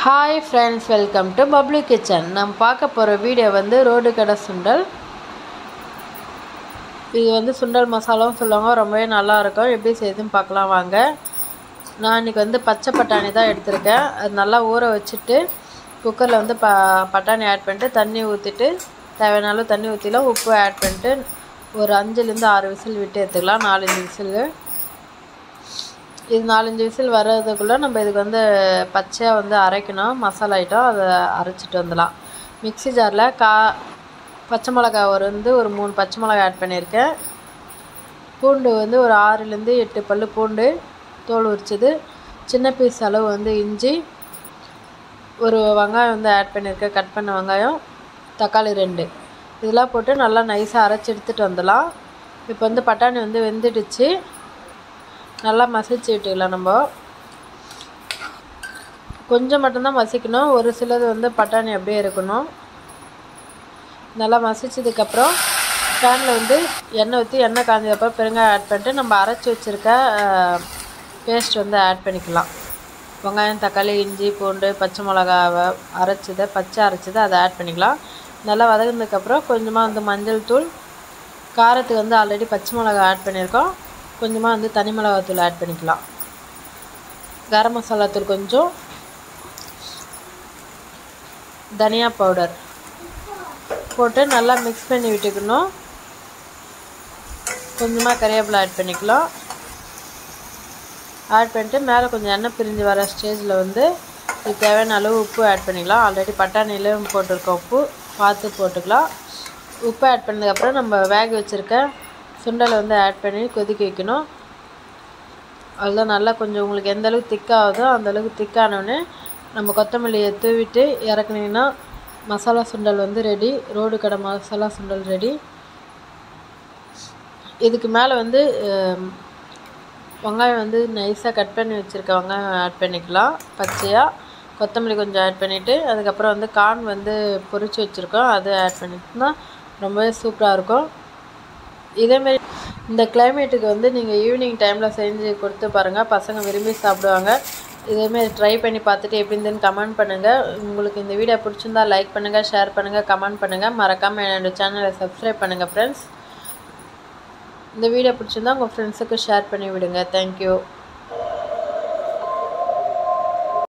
hi friends welcome to Bablu kitchen நம்ம பார்க்க போகிற வீடியோ வந்து ரோடு கடை சுண்டல் இது வந்து சுண்டல் மசாலாவும் சொல்லுவாங்க ரொம்பவே நல்லா இருக்கும் எப்படி செய்யுதுன்னு பார்க்கலாம் வாங்க நான் இன்றைக்கி வந்து பச்சை பட்டாணி தான் எடுத்திருக்கேன் அது நல்லா ஊற வச்சுட்டு குக்கரில் வந்து ப பட்டாணி ஆட் பண்ணிட்டு தண்ணி ஊற்றிட்டு தேவையான அளவு தண்ணி ஊற்றிலாம் உப்பு ஆட் பண்ணிட்டு ஒரு அஞ்சுலேருந்து ஆறு விசில் விட்டு எடுத்துக்கலாம் நாலஞ்சு விசில் இது நாலஞ்சு விசில் வர்றதுக்குள்ளே நம்ம இதுக்கு வந்து பச்சையாக வந்து அரைக்கணும் மசாலா ஐட்டம் அதை அரைச்சிட்டு வந்துடலாம் மிக்ஸி ஜாரில் கா பச்சை மிளகா ஒரு வந்து ஒரு மூணு பச்சை மிளகா ஆட் பண்ணியிருக்கேன் பூண்டு வந்து ஒரு ஆறுலேருந்து எட்டு பல் பூண்டு தோல் உரிச்சது சின்ன பீஸ் அளவு வந்து இஞ்சி ஒரு வெங்காயம் வந்து ஆட் பண்ணியிருக்கேன் கட் பண்ண வெங்காயம் தக்காளி ரெண்டு இதெல்லாம் போட்டு நல்லா நைஸாக அரைச்சி எடுத்துகிட்டு வந்துடலாம் இப்போ வந்து பட்டாணி வந்து வெந்துடுச்சு நல்லா மசிச்சு விட்டுக்கலாம் நம்ம கொஞ்சம் மட்டும்தான் மசிக்கணும் ஒரு சிலது வந்து பட்டாணி அப்படியே இருக்கணும் நல்லா மசிச்சதுக்கப்புறம் பேனில் வந்து எண்ணெய் ஊற்றி எண்ணெய் காஞ்சதுக்கப்புறம் பெருங்காயம் ஆட் பண்ணிட்டு நம்ம அரைச்சி வச்சுருக்க பேஸ்ட் வந்து ஆட் பண்ணிக்கலாம் வெங்காயம் தக்காளி இஞ்சி பூண்டு பச்சை மிளகாவை அரைச்சதை பச்சை அரைச்சதை அதை ஆட் பண்ணிக்கலாம் நல்லா வதங்கினதுக்கப்புறம் கொஞ்சமாக வந்து மஞ்சள் தூள் காரத்துக்கு வந்து ஆல்ரெடி பச்சை மிளகா ஆட் பண்ணியிருக்கோம் கொஞ்சமாக வந்து தனி மிளகாத்தூள் ஆட் பண்ணிக்கலாம் கரம் மசாலா தூள் கொஞ்சம் தனியா பவுடர் போட்டு நல்லா மிக்ஸ் பண்ணி விட்டுக்கணும் கொஞ்சமாக கறிவேப்பிலை ஆட் பண்ணிக்கலாம் ஆட் பண்ணிட்டு மேலே கொஞ்சம் எண்ணெய் பிரிஞ்சு வர ஸ்டேஜில் வந்து இது தேவையான அளவு உப்பு ஆட் பண்ணிக்கலாம் ஆல்ரெடி பட்டாணியிலும் போட்டிருக்க உப்பு பார்த்து போட்டுக்கலாம் உப்பு ஆட் பண்ணதுக்கப்புறம் நம்ம வேக வச்சுருக்க சுண்டலை வந்து ஆட் பண்ணி கொதிக்க வைக்கணும் அதுதான் நல்லா கொஞ்சம் உங்களுக்கு எந்த அளவுக்கு திக்காகுதோ அந்தளவுக்கு திக்கானோடனே நம்ம கொத்தமல்லியை தூவிட்டு இறக்குனீங்கன்னா மசாலா சுண்டல் வந்து ரெடி ரோடு கடை மசாலா சுண்டல் ரெடி இதுக்கு மேலே வந்து வெங்காயம் வந்து நைஸாக கட் பண்ணி வச்சுருக்க வெங்காயம் ஆட் பண்ணிக்கலாம் பச்சையாக கொத்தமல்லி கொஞ்சம் ஆட் பண்ணிவிட்டு அதுக்கப்புறம் வந்து கார்ன் வந்து பொரித்து வச்சுருக்கோம் அது ஆட் பண்ணிட்டுனா ரொம்பவே சூப்பராக இருக்கும் இதேமாரி இந்த கிளைமேட்டுக்கு வந்து நீங்கள் ஈவினிங் டைமில் செஞ்சு கொடுத்து பாருங்கள் பசங்க விரும்பி சாப்பிடுவாங்க இதேமாரி ட்ரை பண்ணி பார்த்துட்டு எப்படி இருந்துன்னு கமெண்ட் பண்ணுங்கள் உங்களுக்கு இந்த வீடியோ பிடிச்சிருந்தா லைக் பண்ணுங்கள் ஷேர் பண்ணுங்கள் கமெண்ட் பண்ணுங்கள் மறக்காமல் என்னோடய சேனலை சப்ஸ்கிரைப் பண்ணுங்கள் ஃப்ரெண்ட்ஸ் இந்த வீடியோ பிடிச்சிருந்தா உங்கள் ஃப்ரெண்ட்ஸுக்கு ஷேர் பண்ணி விடுங்க தேங்க்யூ